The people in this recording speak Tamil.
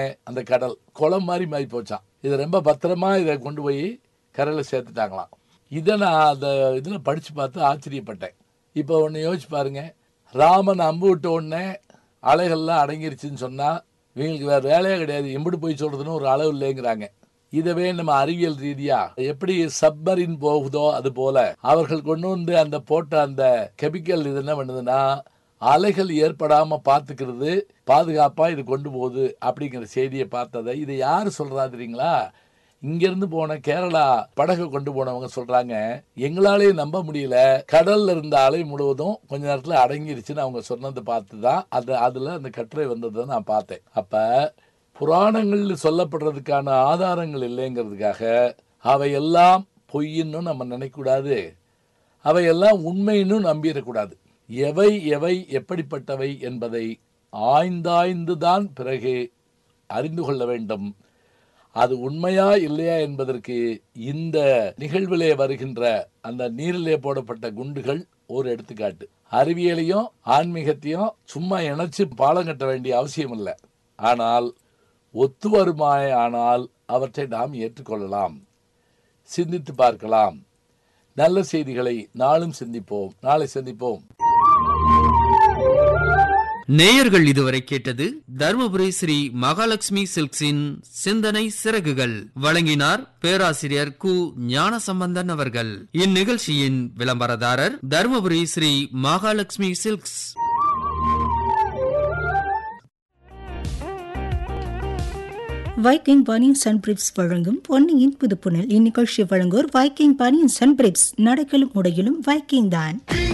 அந்த கடல் குளம் மாதிரி மாறி போச்சான் இதை ரொம்ப பத்திரமா இதை கொண்டு போய் கரையில் சேர்த்துட்டாங்களாம் இதை நான் அந்த இதில் படித்து பார்த்து ஆச்சரியப்பட்டேன் இப்போ ஒன்று யோசிச்சு பாருங்க ராமன் அம்பு விட்ட உடனே அலைகள்லாம் அடங்கிருச்சுன்னு சொன்னால் இவங்களுக்கு வேறு வேலையே கிடையாது எம்பிட்டு போய் சொல்கிறதுன்னு ஒரு அளவு இல்லைங்கிறாங்க இதவே நம்ம அறிவியல் ரீதியா எப்படி சப்மரின் போகுதோ அது போல அவர்கள் கொண்டு வந்து அந்த போட்ட அந்த கெமிக்கல் இது என்ன பண்ணுதுன்னா அலைகள் ஏற்படாம பார்த்துக்கிறது பாதுகாப்பா இது கொண்டு போகுது அப்படிங்கிற செய்தியை பார்த்ததை இதை யார் சொல்றா தெரியுங்களா இங்கிருந்து போன கேரளா படகு கொண்டு போனவங்க சொல்றாங்க எங்களாலே நம்ப முடியல கடல்ல இருந்த அலை முழுவதும் கொஞ்ச நேரத்துல அடங்கிருச்சுன்னு அவங்க சொன்னதை பார்த்து தான் அது அதுல அந்த கட்டுரை வந்ததை நான் பார்த்தேன் அப்ப புராணங்களில் சொல்லப்படுறதுக்கான ஆதாரங்கள் இல்லைங்கிறதுக்காக அவையெல்லாம் பொய்ன்னு நம்ம நினைக்கக்கூடாது அவையெல்லாம் உண்மைன்னு நம்பிடக்கூடாது எவை எவை எப்படிப்பட்டவை என்பதை ஆய்ந்தாய்ந்து தான் பிறகு அறிந்து கொள்ள வேண்டும் அது உண்மையா இல்லையா என்பதற்கு இந்த நிகழ்விலே வருகின்ற அந்த நீரிலே போடப்பட்ட குண்டுகள் ஒரு எடுத்துக்காட்டு அறிவியலையும் ஆன்மீகத்தையும் சும்மா இணைச்சு பாலம் கட்ட வேண்டிய அவசியம் இல்லை ஆனால் ஒத்து வருமாய் ஆனால் அவற்றை நாம் ஏற்றுக்கொள்ளலாம் சிந்தித்து பார்க்கலாம் நல்ல செய்திகளை நாளும் சிந்திப்போம் நாளை சந்திப்போம் நேயர்கள் இதுவரை கேட்டது தருமபுரி ஸ்ரீ மகாலட்சுமி சில்க்ஸின் சிந்தனை சிறகுகள் வழங்கினார் பேராசிரியர் கு ஞானசம்பந்தன் அவர்கள் இந்நிகழ்ச்சியின் விளம்பரதாரர் Dharmapuri Sri Mahalakshmi silks Viking baniyan Sun briefs வழங்கும் பொன்னியின் புதுப்புணல் இந்நிகழ்ச்சி வழங்குவோர் வைக்கிங் பனியன் சன் பிரிப்ஸ் நடக்கலும் உடையிலும் வைக்கிங் தான்